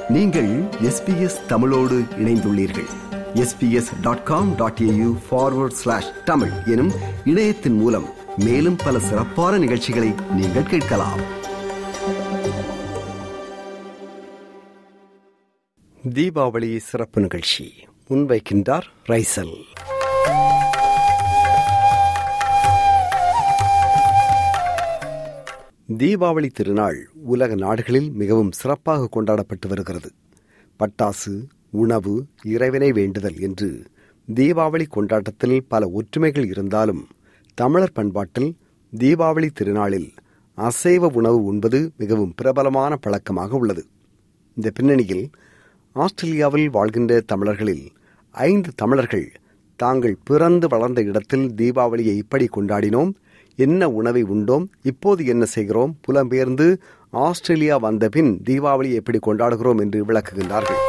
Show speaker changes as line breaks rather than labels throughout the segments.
நீங்கள் எஸ்பிஎஸ் தமிழோடு இணைந்துள்ளீர்கள் SBS dot com dot AU forward slash Tamil எனும் இணையத்தின் மூலம் மேலும் பல சிறப்பான நிகழ்ச்சிகளை நீங்கள் கேட்கலாம் தீபாவளி சிறப்பு நிகழ்ச்சி முன்வைக்கின்றார் ரைசல் தீபாவளி திருநாள் உலக நாடுகளில் மிகவும் சிறப்பாக கொண்டாடப்பட்டு வருகிறது பட்டாசு உணவு இறைவனை வேண்டுதல் என்று தீபாவளி கொண்டாட்டத்தில் பல ஒற்றுமைகள் இருந்தாலும் தமிழர் பண்பாட்டில் தீபாவளி திருநாளில் அசைவ உணவு உண்பது மிகவும் பிரபலமான பழக்கமாக உள்ளது இந்த பின்னணியில் ஆஸ்திரேலியாவில் வாழ்கின்ற தமிழர்களில் ஐந்து தமிழர்கள் தாங்கள் பிறந்து வளர்ந்த இடத்தில் தீபாவளியை இப்படி கொண்டாடினோம் என்ன உணவை உண்டோம் இப்போது என்ன செய்கிறோம் புலம்பெயர்ந்து ஆஸ்திரேலியா வந்த பின் தீபாவளி எப்படி கொண்டாடுகிறோம் என்று விளக்குகின்றார்கள்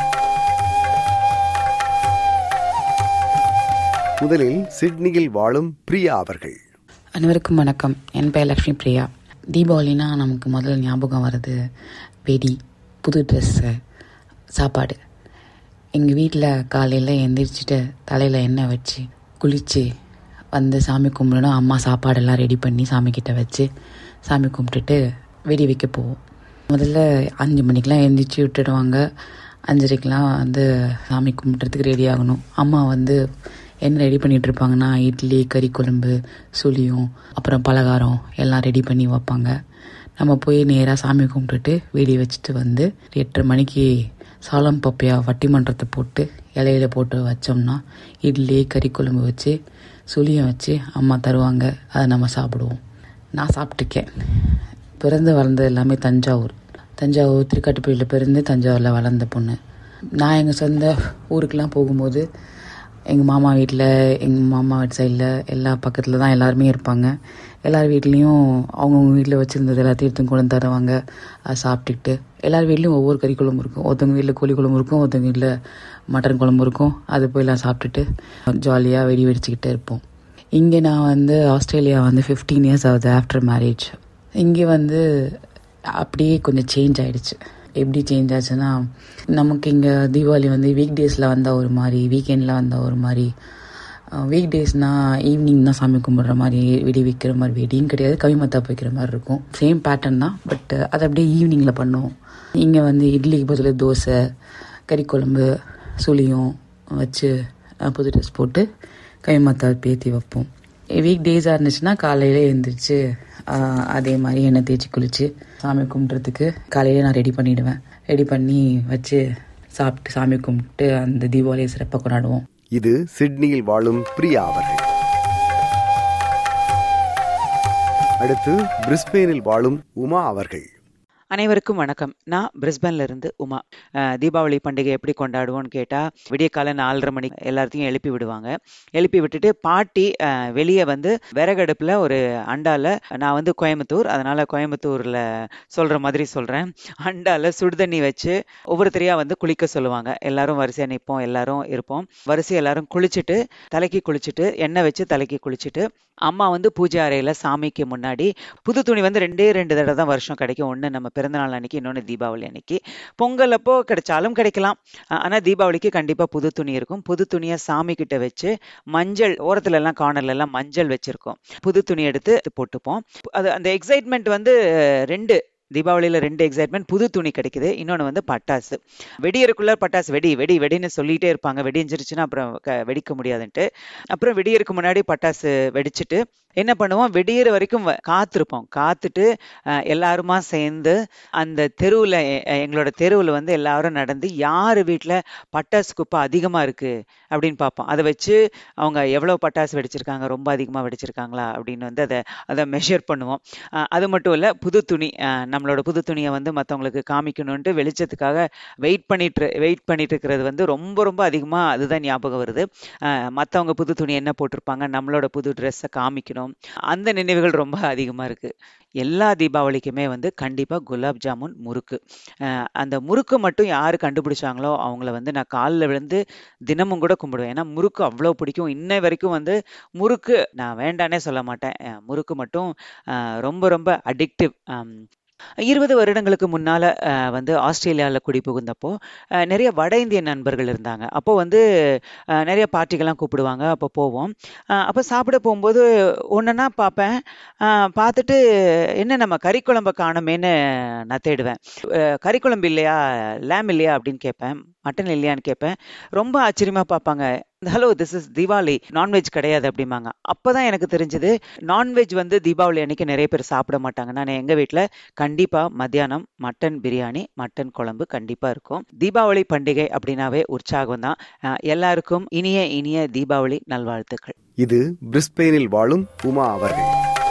முதலில் சிட்னியில் வாழும் பிரியா அவர்கள்
அனைவருக்கும் வணக்கம் என் பெயர் லக்ஷ்மி பிரியா தீபாவளினா நமக்கு முதல்ல ஞாபகம் வருது வெடி புது ட்ரெஸ்ஸு சாப்பாடு எங்கள் வீட்டில் காலையில் எந்திரிச்சிட்டு தலையில் எண்ணெய் வச்சு குளித்து வந்து சாமி கும்பிடணும் அம்மா சாப்பாடெல்லாம் ரெடி பண்ணி சாமிக்கிட்ட வச்சு சாமி கும்பிட்டுட்டு வெடி வைக்க போவோம் முதல்ல அஞ்சு மணிக்கெலாம் எழுந்திரிச்சு விட்டுடுவாங்க அஞ்சரைக்கெலாம் வந்து சாமி கும்பிட்றதுக்கு ரெடி ஆகணும் அம்மா வந்து என்ன ரெடி பண்ணிட்டு இருப்பாங்கன்னா இட்லி கறி குழம்பு சுழியும் அப்புறம் பலகாரம் எல்லாம் ரெடி பண்ணி வைப்பாங்க நம்ம போய் நேராக சாமி கும்பிட்டுட்டு வெடி வச்சுட்டு வந்து எட்டரை மணிக்கு சாலம் பப்பையா வட்டிமன்றத்தை போட்டு இலையில போட்டு வச்சோம்னா இட்லி கறி குழம்பு வச்சு சுழியம் வச்சு அம்மா தருவாங்க அதை நம்ம சாப்பிடுவோம் நான் சாப்பிட்டுருக்கேன் பிறந்து வளர்ந்தது எல்லாமே தஞ்சாவூர் தஞ்சாவூர் திருக்காட்டுப்பள்ளியில் பிறந்து தஞ்சாவூரில் வளர்ந்த பொண்ணு நான் எங்கள் சொந்த ஊருக்கெலாம் போகும்போது எங்கள் மாமா வீட்டில் எங்கள் மாமா வீட்டு சைடில் எல்லா பக்கத்தில் தான் எல்லாருமே இருப்பாங்க எல்லார் வீட்லேயும் அவங்கவுங்க வீட்டில் வச்சுருந்தது எல்லாத்தையும் எடுத்து கொண்டு தருவாங்க அதை சாப்பிட்டுக்கிட்டு எல்லார் வீட்லேயும் ஒவ்வொரு கறி குழம்பு இருக்கும் ஒருத்தவங்க வீட்டில் கோழி குழம்பு இருக்கும் ஒருத்தவங்க வீட்டில் மட்டன் குழம்பு இருக்கும் அது போய் எல்லாம் சாப்பிட்டுட்டு ஜாலியாக வெடி வெடிச்சுக்கிட்டே இருப்போம் இங்கே நான் வந்து ஆஸ்திரேலியா வந்து ஃபிஃப்டீன் இயர்ஸ் ஆகுது ஆஃப்டர் மேரேஜ் இங்கே வந்து அப்படியே கொஞ்சம் சேஞ்ச் ஆயிடுச்சு எப்படி சேஞ்ச் ஆச்சுன்னா நமக்கு இங்கே தீபாவளி வந்து வீக் டேஸில் வந்தால் ஒரு மாதிரி வீக்கெண்டில் வந்தால் ஒரு மாதிரி வீக் டேஸ்னால் ஈவினிங் தான் சாமி கும்பிட்ற மாதிரி வெடி வைக்கிற மாதிரி வெடியும் கிடையாது கவி மத்தாப்பு வைக்கிற மாதிரி இருக்கும் சேம் பேட்டர்ன் தான் பட் அதை அப்படியே ஈவினிங்கில் பண்ணுவோம் இங்கே வந்து இட்லிக்கு பதில் தோசை கறி குழம்பு சுழியும் வச்சு புது ட்ரெஸ் போட்டு கவி மத்தாப்பு பேத்தி வைப்போம் வீக் டேஸாக இருந்துச்சுன்னா காலையில் எழுந்திரிச்சு அதே மாதிரி எண்ணெய் தேய்ச்சி குளித்து சாமி கும்பிட்றதுக்கு காலையில் நான் ரெடி பண்ணிவிடுவேன் ரெடி பண்ணி வச்சு சாப்பிட்டு சாமி கும்பிட்டு அந்த தீபாவளியை சிறப்பாக கொண்டாடுவோம்
இது சிட்னியில் வாழும் பிரியா அவர்கள் அடுத்து பிரிஸ்பெயினில் வாழும் உமா அவர்கள்
அனைவருக்கும் வணக்கம் நான் பிரிஸ்பன்ல இருந்து உமா தீபாவளி பண்டிகை எப்படி கொண்டாடுவோம்னு கேட்டா விடிய கால நாலரை மணி எல்லாத்தையும் எழுப்பி விடுவாங்க எழுப்பி விட்டுட்டு பாட்டி வெளியே வந்து விறகடுப்புல ஒரு அண்டால நான் வந்து கோயம்புத்தூர் அதனால கோயம்புத்தூர்ல சொல்ற மாதிரி சொல்றேன் அண்டால சுடுதண்ணி வச்சு ஒவ்வொருத்தரையா வந்து குளிக்க சொல்லுவாங்க எல்லாரும் வரிசையா நிற்போம் எல்லாரும் இருப்போம் வரிசை எல்லாரும் குளிச்சுட்டு தலைக்கு குளிச்சுட்டு எண்ணெய் வச்சு தலைக்கு குளிச்சுட்டு அம்மா வந்து பூஜை அறையில சாமிக்கு முன்னாடி புது துணி வந்து ரெண்டே ரெண்டு தடவை தான் வருஷம் கிடைக்கும் ஒன்று நம்ம பிறந்தநாள் அன்னைக்கு இன்னொன்று தீபாவளி அன்னைக்கு பொங்கல் அப்போ கிடைச்சாலும் கிடைக்கலாம் ஆனால் தீபாவளிக்கு கண்டிப்பாக புது துணி இருக்கும் புது துணியை சாமி கிட்ட வச்சு மஞ்சள் ஓரத்துல எல்லாம் கார்னர்ல எல்லாம் மஞ்சள் வச்சிருக்கோம் புது துணி எடுத்து போட்டுப்போம் அது அந்த எக்ஸைட்மெண்ட் வந்து ரெண்டு தீபாவளியில் ரெண்டு எக்ஸைட்மெண்ட் புது துணி கிடைக்குது இன்னொன்று வந்து பட்டாசு வெடியருக்குள்ள பட்டாசு வெடி வெடி வெடின்னு சொல்லிட்டே இருப்பாங்க வெடிஞ்சிருச்சுன்னா அப்புறம் வெடிக்க முடியாதுன்ட்டு அப்புறம் வெடியருக்கு முன்னாடி பட்டாசு வெடிச்சிட்டு என்ன பண்ணுவோம் வெடியிற வரைக்கும் காத்திருப்போம் காத்துட்டு எல்லாருமா சேர்ந்து அந்த தெருவில் எங்களோட தெருவில் வந்து எல்லாரும் நடந்து யார் வீட்டில் பட்டாசு குப்பை அதிகமாக இருக்கு அப்படின்னு பார்ப்போம் அதை வச்சு அவங்க எவ்வளோ பட்டாசு வெடிச்சிருக்காங்க ரொம்ப அதிகமாக வெடிச்சிருக்காங்களா அப்படின்னு வந்து அதை அதை மெஷர் பண்ணுவோம் அது மட்டும் இல்லை புது துணி நம்மளோட புது துணியை வந்து மற்றவங்களுக்கு காமிக்கணுன்ட்டு வெளிச்சத்துக்காக வெயிட் பண்ணிட்டு வெயிட் பண்ணிட்டு இருக்கிறது வந்து ரொம்ப ரொம்ப அதிகமாக அதுதான் ஞாபகம் வருது மற்றவங்க புது துணி என்ன போட்டிருப்பாங்க நம்மளோட புது ட்ரெஸ்ஸை காமிக்கணும் அந்த நினைவுகள் ரொம்ப அதிகமாக இருக்கு எல்லா தீபாவளிக்குமே வந்து கண்டிப்பாக குலாப் ஜாமுன் முறுக்கு அந்த முறுக்கு மட்டும் யார் கண்டுபிடிச்சாங்களோ அவங்கள வந்து நான் காலில் விழுந்து தினமும் கூட கும்பிடுவேன் ஏன்னா முறுக்கு அவ்வளோ பிடிக்கும் இன்னை வரைக்கும் வந்து முறுக்கு நான் வேண்டானே சொல்ல மாட்டேன் முறுக்கு மட்டும் ரொம்ப ரொம்ப அடிக்டிவ் இருபது வருடங்களுக்கு முன்னால அஹ், வந்து ஆஸ்திரேலியாவில் குடி புகுந்தப்போ அஹ், நிறைய வட இந்திய நண்பர்கள் இருந்தாங்க அப்போ வந்து அஹ், நிறைய பார்ட்டிகள்லாம் கூப்பிடுவாங்க அப்போ போவோம் அஹ், அப்போ சாப்பிட போகும்போது ஒன்றுன்னா பார்ப்பேன் அஹ், பார்த்துட்டு என்ன நம்ம கறி குழம்ப காணுமேன்னு நான் தேடுவேன் அஹ், கறி குழம்பு இல்லையா லேம் இல்லையா அப்படின்னு கேட்பேன் மட்டன் இல்லையான்னு கேட்பேன் ரொம்ப ஆச்சரியமா பார்ப்பாங்க hello this is Deepavali non veg கிடையாது அப்படிம்பாங்க அப்பதான் எனக்கு தெரிஞ்சது நான்வெஜ் வந்து தீபாவளி அன்னைக்கு நிறைய பேர் சாப்பிட மாட்டாங்க நான் எங்க வீட்ல கண்டிப்பா மத்தியானம் மட்டன் பிரியாணி மட்டன் குழம்பு கண்டிப்பா இருக்கும் தீபாவளி பண்டிகை அப்படின்னாவே உற்சாகம் தான் அஹ், எல்லாருக்கும் இனிய இனிய தீபாவளி நல்வாழ்த்துக்கள்
இது பிரிஸ்பெயினில் வாழும் உமா அவர்கள்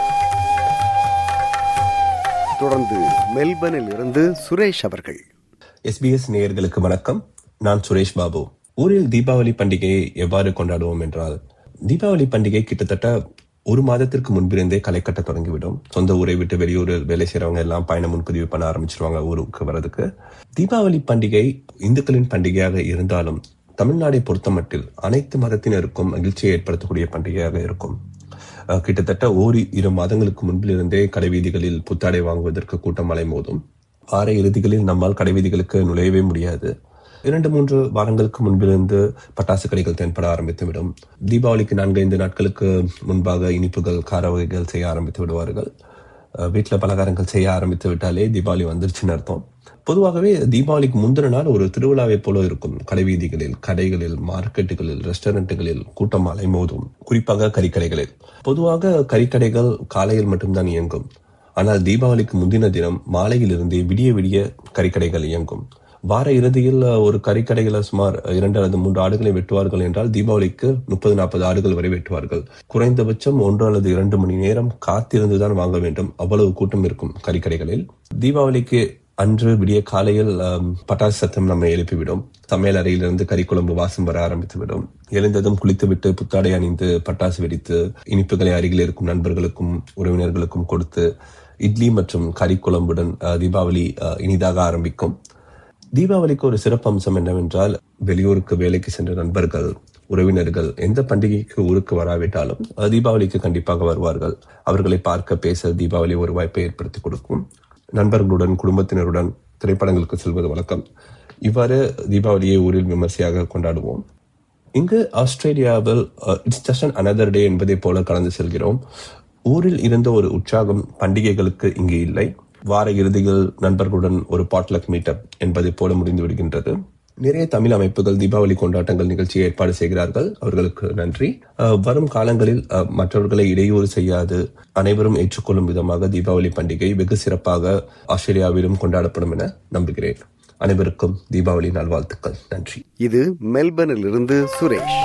தொடர்ந்து மெல்பர்னில் இருந்து சுரேஷ் அவர்கள்
எஸ்பிஎஸ் நேயர்களுக்கு வணக்கம் நான் சுரேஷ் பாபு ஊரில் தீபாவளி பண்டிகையை எவ்வாறு கொண்டாடுவோம் என்றால் தீபாவளி பண்டிகை கிட்டத்தட்ட ஒரு மாதத்திற்கு முன்பிருந்தே களை கட்ட தொடங்கிவிடும் சொந்த ஊரை விட்டு வெளியூரில் வேலை செய்யறவங்க எல்லாம் பயணம் முன்பதிவு பண்ண ஆரம்பிச்சிருவாங்க ஊருக்கு வர்றதுக்கு தீபாவளி பண்டிகை இந்துக்களின் பண்டிகையாக இருந்தாலும் தமிழ்நாடை பொறுத்தமட்டில் அனைத்து மதத்தினருக்கும் மகிழ்ச்சியை ஏற்படுத்தக்கூடிய பண்டிகையாக இருக்கும் அஹ் கிட்டத்தட்ட ஓரி இரு மாதங்களுக்கு முன்பிலிருந்தே கடைவீதிகளில் புத்தாடை வாங்குவதற்கு கூட்டம் அலைமோதும் வார இறுதிகளில் நம்மால் கடைவீதிகளுக்கு நுழையவே முடியாது இரண்டு மூன்று வாரங்களுக்கு முன்பிலிருந்து பட்டாசு கடைகள் தென்பட ஆரம்பித்துவிடும் தீபாவளிக்கு நான்கைந்து நாட்களுக்கு முன்பாக இனிப்புகள் கார வகைகள் செய்ய ஆரம்பித்து விடுவார்கள் அஹ் வீட்ல பலகாரங்கள் செய்ய ஆரம்பித்து விட்டாலே தீபாவளி வந்துருச்சுன்னு அர்த்தம் பொதுவாகவே தீபாவளிக்கு முந்தின நாள் ஒரு திருவிழாவை போல இருக்கும் கடைவீதிகளில் கடைகளில் மார்க்கெட்டுகளில் ரெஸ்டாரண்ட்டுகளில் கூட்டம் அலைமோதும் குறிப்பாக கறிக்கடைகளில் பொதுவாக கறிக்கடைகள் காலையில் மட்டும்தான் இயங்கும் ஆனால் தீபாவளிக்கு முந்தின தினம் மாலையில் இருந்தே விடிய விடிய கறிக்கடைகள் இயங்கும் வார இறுதியில் ஒரு கறிக்கடையில சுமார் இரண்டு அல்லது மூன்று ஆடுகளை வெட்டுவார்கள் என்றால் தீபாவளிக்கு முப்பது நாற்பது ஆடுகள் வரை வெட்டுவார்கள் குறைந்தபட்சம் ஒன்று அல்லது இரண்டு மணி நேரம் காத்திருந்துதான் வாங்க வேண்டும் அவ்வளவு கூட்டம் இருக்கும் கறிக்கடைகளில் தீபாவளிக்கு அன்று விடிய காலையில் ஆம், பட்டாசு சத்தம் நம்மை எழுப்பிவிடும் சமையல் அறையிலிருந்து கறிக்குழம்பு வாசம் வர ஆரம்பித்துவிடும் எழுந்ததும் குளித்துவிட்டு புத்தாடை அணிந்து பட்டாசு வெடித்து இனிப்புகளை அருகில் இருக்கும் நண்பர்களுக்கும் உறவினர்களுக்கும் கொடுத்து இட்லி மற்றும் கறிக்குழம்புடன் அஹ், தீபாவளி அஹ், இனிதாக ஆரம்பிக்கும் தீபாவளிக்கு ஒரு சிறப்பம்சம் என்னவென்றால் வெளியூருக்கு வேலைக்கு சென்ற நண்பர்கள் உறவினர்கள் எந்த பண்டிகைக்கு ஊருக்கு வராவிட்டாலும் அஹ், தீபாவளிக்கு கண்டிப்பாக வருவார்கள் அவர்களை பார்க்க பேச தீபாவளி ஒரு வாய்ப்பை ஏற்படுத்தி கொடுக்கும் நண்பர்களுடன் குடும்பத்தினருடன் திரைப்படங்களுக்கு செல்வது வழக்கம் இவ்வாறு தீபாவளியை ஊரில் விமர்சையாக கொண்டாடுவோம் இங்கு ஆஸ்திரேலியாவில் it's just an another day என்பதை போல கலந்து செல்கிறோம் ஊரில் இருந்த ஒரு உற்சாகம் பண்டிகைகளுக்கு இங்கு இல்லை வார இறுதிகள் நண்பர்களுடன் ஒரு பாட்லக் மீட்டப் என்பதை போல முடிந்து விடுகின்றது நிறைய தமிழ் அமைப்புகள் தீபாவளி கொண்டாட்டங்கள் நிகழ்ச்சியை ஏற்பாடு செய்கிறார்கள் அவர்களுக்கு நன்றி அஹ், வரும் காலங்களில் அஹ், மற்றவர்களை இடையூறு செய்யாது அனைவரும் ஏற்றுக்கொள்ளும் விதமாக தீபாவளி பண்டிகை வெகு சிறப்பாக ஆஸ்திரேலியாவிலும் கொண்டாடப்படும் என நம்புகிறேன் அனைவருக்கும் தீபாவளி நல்வாழ்த்துக்கள் நன்றி
இது மெல்பர்னில் இருந்து சுரேஷ்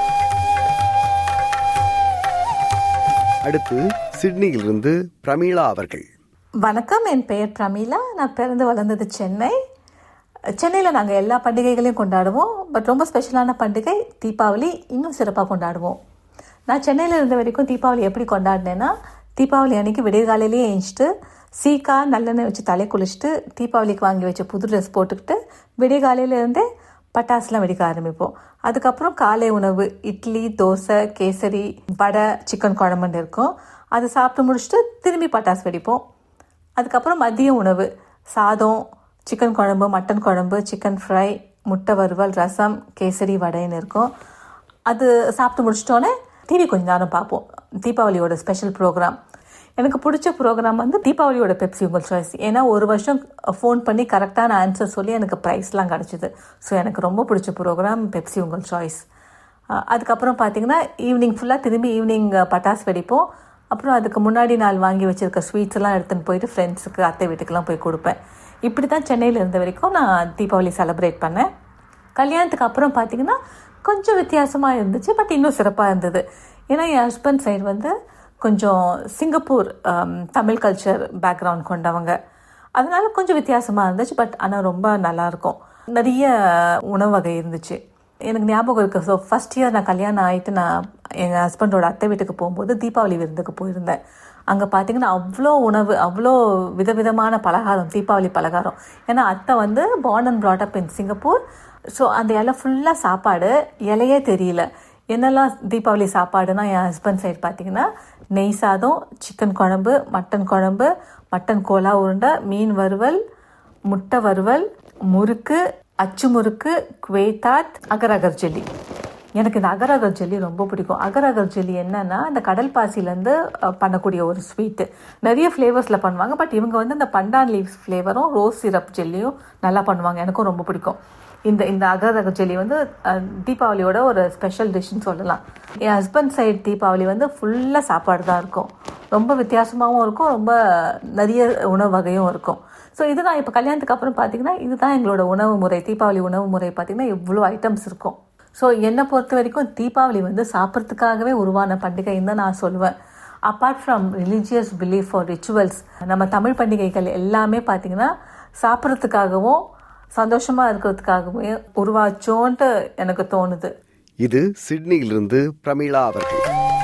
அடுத்து சிட்னியிலிருந்து பிரமீளா அவர்கள்
வணக்கம் என் பெயர் பிரமீளா நான் பிறந்து வளர்ந்தது சென்னை சென்னையில் நாங்கள் எல்லா பண்டிகைகளையும் கொண்டாடுவோம் பட் ரொம்ப ஸ்பெஷலான பண்டிகை தீபாவளி இன்னும் சிறப்பாக கொண்டாடுவோம் நான் சென்னையில் இருந்த வரைக்கும் தீபாவளி எப்படி கொண்டாடினேன்னா தீபாவளி அன்னைக்கு விடியற்காலையிலேயே எழுந்துட்டு சீக்கா நல்லெண்ணெய் வச்சு தலை குளிச்சுட்டு தீபாவளிக்கு வாங்கி வச்ச புது ட்ரெஸ் போட்டுக்கிட்டு விடியற்காலையில இருந்தே பட்டாசுலாம் வெடிக்க ஆரம்பிப்போம் அதுக்கப்புறம் காலை உணவு இட்லி தோசை கேசரி வடை சிக்கன் குழம்புன்னு இருக்கும் அது சாப்பிட்டு முடிச்சுட்டு திரும்பி பட்டாசு வெடிப்போம் அதுக்கப்புறம் மதிய உணவு சாதம் சிக்கன் குழம்பு மட்டன் குழம்பு சிக்கன் ஃப்ரை முட்டை வறுவல் ரசம் கேசரி வடைன்னு இருக்கும் அது சாப்பிட்டு முடிச்சிட்டோன்னே டிவி கொஞ்ச நேரம் பார்ப்போம் தீபாவளியோட ஸ்பெஷல் ப்ரோக்ராம் எனக்கு பிடிச்ச ப்ரோக்ராம் வந்து தீபாவளியோட பெப்சி உங்கள் சாய்ஸ் ஏன்னா ஒரு வருஷம் ஃபோன் பண்ணி கரெக்டான ஆன்சர் சொல்லி எனக்கு ப்ரைஸ்லாம் கிடச்சிது ஸோ எனக்கு ரொம்ப பிடிச்ச ப்ரோக்ராம் பெப்சி உங்கள் சாய்ஸ் அதுக்கப்புறம் பார்த்தீங்கன்னா ஈவினிங் ஃபுல்லாக திரும்பி ஈவினிங் பட்டாசு வெடிப்போம் அப்புறம் அதுக்கு முன்னாடி நாள் வாங்கி வச்சிருக்க ஸ்வீட்ஸ் எல்லாம் எடுத்துன்னு போயிட்டு ஃப்ரெண்ட்ஸுக்கு அத்தை வீட்டுக்கெல்லாம் போய் கொடுப்பேன் இப்படி தான் சென்னையில் இருந்த வரைக்கும் நான் தீபாவளி செலிப்ரேட் பண்ணேன் கல்யாணத்துக்கு அப்புறம் பார்த்தீங்கன்னா கொஞ்சம் வித்தியாசமாக இருந்துச்சு பட் இன்னும் சிறப்பாக இருந்தது ஏன்னா என் ஹஸ்பண்ட் சைடு வந்து கொஞ்சம் சிங்கப்பூர் ஆம், தமிழ் கல்ச்சர் பேக்ரவுண்ட் கொண்டவங்க அதனால கொஞ்சம் வித்தியாசமாக இருந்துச்சு பட் ஆனால் ரொம்ப நல்லாயிருக்கும் நிறைய உணவு வகை இருந்துச்சு எனக்கு ஞாபகம் இருக்கு ஸோ ஃபர்ஸ்ட் இயர் நான் கல்யாணம் ஆகிட்டு நான் எங்கள் ஹஸ்பண்டோட அத்தை வீட்டுக்கு போகும்போது தீபாவளி விருந்துக்கு போயிருந்தேன் அங்கே பார்த்தீங்கன்னா அவ்வளோ உணவு அவ்வளோ விதவிதமான பலகாரம் தீபாவளி பலகாரம் ஏன்னா அத்தை வந்து born and brought up in Singapore so அந்த இலை ஃபுல்லாக சாப்பாடு இலையே தெரியல என்னெல்லாம் தீபாவளி சாப்பாடுனா என் ஹஸ்பண்ட் சைடு பார்த்தீங்கன்னா நெய் சாதம் சிக்கன் குழம்பு மட்டன் குழம்பு மட்டன் கோலா உருண்டை மீன் வறுவல் முட்டை வறுவல் முறுக்கு அச்சு முறுக்கு குவேத்தாத் அகர் அகர் ஜெல்லி எனக்கு இந்த அகர் அகர் ஜெல்லி ரொம்ப பிடிக்கும் அகர் அகர் ஜெல்லி என்னன்னா இந்த கடல் பாசிலேருந்து பண்ணக்கூடிய ஒரு ஸ்வீட்டு நிறைய ஃப்ளேவர்ஸில் பண்ணுவாங்க பட் இவங்க வந்து இந்த பண்டான் லீவ்ஸ் ஃப்ளேவரும் ரோஸ் சிரப் ஜெல்லியும் நல்லா பண்ணுவாங்க எனக்கும் ரொம்ப பிடிக்கும் இந்த இந்த அகர் அகர் ஜெல்லி வந்து அஹ், தீபாவளியோட ஒரு ஸ்பெஷல் டிஷ்னு சொல்லலாம் என் ஹஸ்பண்ட் சைடு தீபாவளி வந்து ஃபுல்லாக சாப்பாடு தான் இருக்கும் ரொம்ப வித்தியாசமாகவும் இருக்கும் ரொம்ப நிறைய உணவு வகையும் இருக்கும் ஸோ இதுதான் இப்போ கல்யாணத்துக்கு அப்புறம் பார்த்தீங்கன்னா இதுதான் எங்களோட உணவு முறை தீபாவளி உணவு முறை பார்த்தீங்கன்னா இவ்வளோ ஐட்டம்ஸ் இருக்கும் ஸோ என்னை பொறுத்த வரைக்கும் தீபாவளி வந்து சாப்பிட்றதுக்காகவே உருவான பண்டிகைன்னு தான் நான் சொல்லுவேன் apart from religious belief or rituals நம்ம தமிழ் பண்டிகைகள் எல்லாமே பார்த்தீங்கன்னா சாப்பிட்றதுக்காகவும் சந்தோஷமாக இருக்கிறதுக்காகவும் உருவாச்சோன்ட்டு எனக்கு தோணுது
இது சிட்னியிலிருந்து பிரமீளா அவர்கள்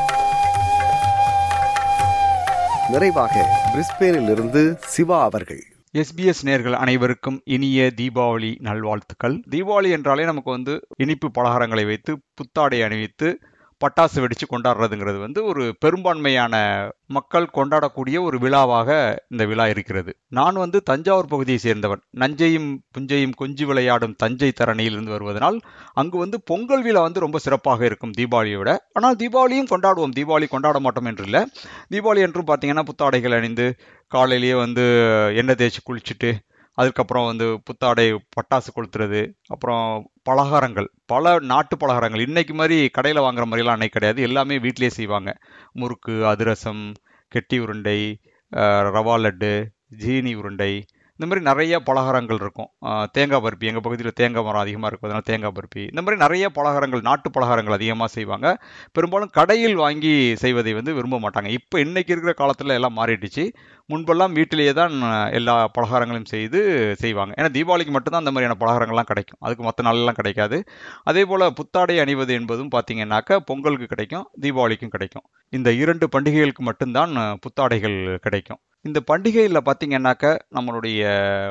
நிறைவாக பிரிஸ்பேனிலிருந்து சிவா அவர்கள்
எஸ்பிஎஸ் நேர்கள் அனைவருக்கும் இனிய தீபாவளி நல்வாழ்த்துக்கள் தீபாவளி என்றாலே நமக்கு வந்து இனிப்பு பலகாரங்களை வைத்து புத்தாடை அணிவித்து பட்டாசு வெடிச்சு கொண்டாடுறதுங்கிறது வந்து ஒரு பெரும்பான்மையான மக்கள் கொண்டாடக்கூடிய ஒரு விழாவாக இந்த விழா இருக்கிறது நான் வந்து தஞ்சாவூர் பகுதியை சேர்ந்தவன் நஞ்சையும் புஞ்சையும் கொஞ்சி விளையாடும் தஞ்சை தரணியிலிருந்து வருவதனால் அங்கு வந்து பொங்கல் விழா வந்து ரொம்ப சிறப்பாக இருக்கும் தீபாவளியை விட ஆனால் தீபாவளியும் கொண்டாடுவோம் தீபாவளி கொண்டாட மாட்டோம் என்று இல்லை தீபாவளி என்றும் பார்த்தீங்கன்னா புத்தாடைகள் அணிந்து காலையிலேயே வந்து எண்ணெய் தேய்ச்சி குளிச்சுட்டு அதுக்கப்புறம் வந்து புத்தாடை பட்டாசு கொளுத்துறது அப்புறம் பலகாரங்கள் பல நாட்டு பலகாரங்கள் இன்னைக்கு மாதிரி கடையில் வாங்குற மாதிரிலாம் அன்னைக்கு கிடையாது எல்லாமே வீட்டிலேயே செய்வாங்க முறுக்கு அதிரசம் கெட்டி உருண்டை அஹ், ரவா லட்டு ஜீனி உருண்டை இந்த மாதிரி நிறைய பலகாரங்கள் இருக்கும் அஹ், தேங்காய் பருப்பி எங்கள் பகுதியில் தேங்காய் மரம் அதிகமாக இருக்கும் அதனால தேங்காய் பருப்பி இந்த மாதிரி நிறைய பலகாரங்கள் நாட்டு பலகாரங்கள் அதிகமாக செய்வாங்க பெரும்பாலும் கடையில் வாங்கி செய்வதை வந்து விரும்ப மாட்டாங்க இப்போ இன்னைக்கு இருக்கிற காலத்தில் எல்லாம் மாறிடுச்சு முன்பெல்லாம் வீட்டிலேயே தான் அஹ், எல்லா பலகாரங்களையும் செய்து செய்வாங்க ஏன்னா தீபாவளிக்கு மட்டும்தான் அந்த மாதிரியான பலகாரங்கள்லாம் கிடைக்கும் அதுக்கு மற்ற நாளெல்லாம் கிடைக்காது அதே போல் புத்தாடை அணிவது என்பதும் பார்த்தீங்கன்னாக்கா பொங்கலுக்கு கிடைக்கும் தீபாவளிக்கும் கிடைக்கும் இந்த இரண்டு பண்டிகைகளுக்கு மட்டும்தான் அஹ், புத்தாடைகள் கிடைக்கும் இந்த பண்டிகையில் பார்த்தீங்கன்னாக்க நம்மளுடைய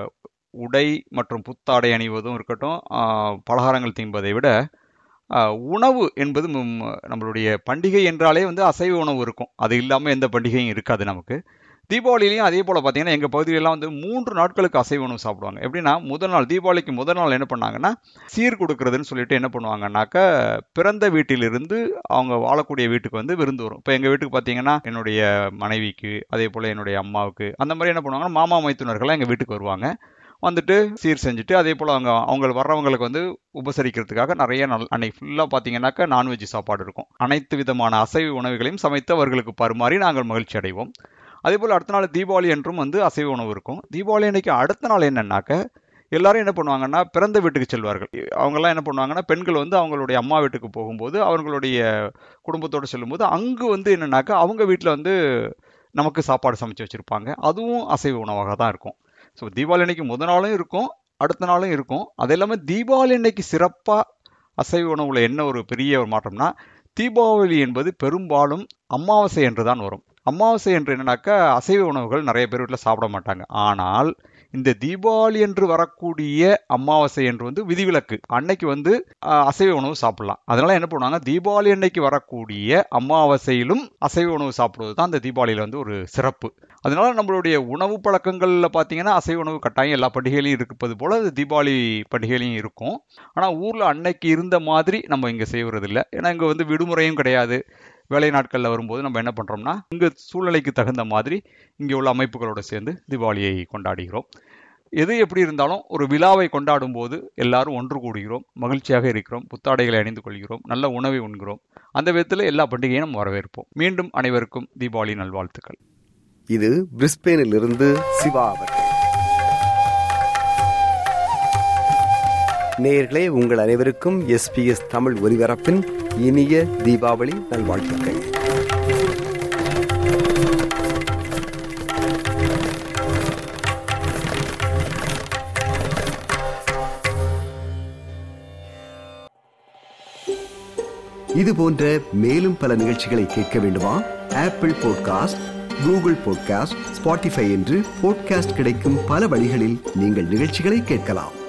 உடை மற்றும் புத்தாடை அணிவதும் இருக்கட்டும் ஆஹ், பலகாரங்கள் தின்பதை விட ஆஹ், உணவு என்பது ம், நம்மளுடைய பண்டிகை என்றாலே வந்து அசைவ உணவு இருக்கும் அது இல்லாமல் எந்த பண்டிகையும் இருக்காது நமக்கு தீபாவளிலையும் அதே போல் பார்த்தீங்கன்னா எங்கள் பகுதியிலலாம் வந்து மூன்று நாட்களுக்கு அசைவ உணவு சாப்பிடுவாங்க எப்படின்னா முதல் நாள் தீபாவளிக்கு முதல் நாள் என்ன பண்ணாங்கன்னா சீர் கொடுக்கறதுன்னு சொல்லிட்டு என்ன பண்ணுவாங்கன்னாக்கா பிறந்த வீட்டிலிருந்து அவங்க வாழக்கூடிய வீட்டுக்கு வந்து விருந்து வரும் இப்போ எங்கள் வீட்டுக்கு பார்த்தீங்கன்னா என்னுடைய மனைவிக்கு அதே போல் என்னுடைய அம்மாவுக்கு அந்த மாதிரி என்ன பண்ணுவாங்கன்னா மாமா மைத்துனர்கள்லாம் எங்கள் வீட்டுக்கு வருவாங்க வந்துட்டு சீர் செஞ்சுட்டு அதே போல் அவங்க அவங்க வர்றவங்களுக்கு வந்து உபசரிக்கிறதுக்காக நிறைய நாள் அன்னைக்கு ஃபுல்லாக பார்த்தீங்கன்னாக்கா நான்வெஜ் சாப்பாடு இருக்கும் அனைத்து விதமான அசைவ உணவுகளையும் சமைத்து அவர்களுக்கு பரிமாறி நாங்கள் மகிழ்ச்சி அடைவோம் அதே போல் அடுத்த நாள் தீபாவளி என்றும் வந்து அசைவ உணவு இருக்கும் தீபாவளி அன்னைக்கு அடுத்த நாள் என்னன்னாக்க எல்லாரும் என்ன பண்ணுவாங்கன்னா பிறந்த வீட்டுக்கு செல்வார்கள் அவங்கெல்லாம் என்ன பண்ணுவாங்கன்னா பெண்கள் வந்து அவங்களுடைய அம்மா வீட்டுக்கு போகும்போது அவங்களுடைய குடும்பத்தோடு செல்லும்போது அங்கு வந்து என்னன்னாக்கா அவங்க வீட்டில் வந்து நமக்கு சாப்பாடு சமைச்சு வச்சுருப்பாங்க அதுவும் அசைவ உணவாக தான் இருக்கும் ஸோ தீபாவளி அன்னைக்கு முத நாளும் இருக்கும் அடுத்த நாளும் இருக்கும் அது இல்லாமல் தீபாவளி அன்னைக்கு சிறப்பாக அசைவ உணவுல என்ன ஒரு பெரிய ஒரு மாற்றம்னா தீபாவளி என்பது பெரும்பாலும் அமாவாசை என்று தான் வரும் அமாவாசை என்று என்னன்னாக்கா அசைவ உணவுகள் நிறைய பேர் வீட்டில் சாப்பிட மாட்டாங்க ஆனால் இந்த தீபாவளி என்று வரக்கூடிய அமாவாசை என்று வந்து விதிவிலக்கு அன்னைக்கு வந்து ஆஹ், அசைவ உணவு சாப்பிடலாம் அதனால என்ன பண்ணுவாங்க தீபாவளி அன்னைக்கு வரக்கூடிய அமாவாசையிலும் அசைவ உணவு சாப்பிடுவது தான் அந்த தீபாவளியில வந்து ஒரு சிறப்பு அதனால நம்மளுடைய உணவு பழக்கங்கள்ல பார்த்தீங்கன்னா அசைவ உணவு கட்டாயம் எல்லா பண்டிகையிலையும் இருப்பது போல அது தீபாவளி பண்டிகையிலையும் இருக்கும் ஆனால் ஊர்ல அன்னைக்கு இருந்த மாதிரி நம்ம இங்க செய்வது இல்லை ஏன்னா இங்க வந்து விடுமுறையும் கிடையாது வேலை நாட்களில் வரும்போது நம்ம என்ன பண்றோம்னா இங்க சூழ்நிலைக்கு தகுந்த மாதிரி இங்கே உள்ள அமைப்புகளோடு சேர்ந்து தீபாவளியை கொண்டாடுகிறோம் எது எப்படி இருந்தாலும் ஒரு விழாவை கொண்டாடும் போது எல்லாரும் ஒன்று கூடுகிறோம் மகிழ்ச்சியாக இருக்கிறோம் புத்தாடைகளை அணிந்து கொள்கிறோம் நல்ல உணவை உண்கிறோம் அந்த விதத்தில் எல்லா பண்டிகையும் நம்ம வரவேற்போம் மீண்டும் அனைவருக்கும் தீபாவளி நல்வாழ்த்துக்கள்
இது பிரிஸ்பேனிலிருந்து சிவா அவர்கள் நேயர்களே உங்கள் அனைவருக்கும் எஸ்பிஎஸ் தமிழ் ஒலிபரப்பின் இனிய தீபாவளி நல்வாழ்த்துக்கள் இது போன்ற மேலும் பல நிகழ்ச்சிகளை கேட்க வேண்டுமா Apple podcast Google podcast Spotify என்று பாட்காஸ்ட் கிடைக்கும் பல வழிகளில் நீங்கள் நிகழ்ச்சிகளை கேட்கலாம்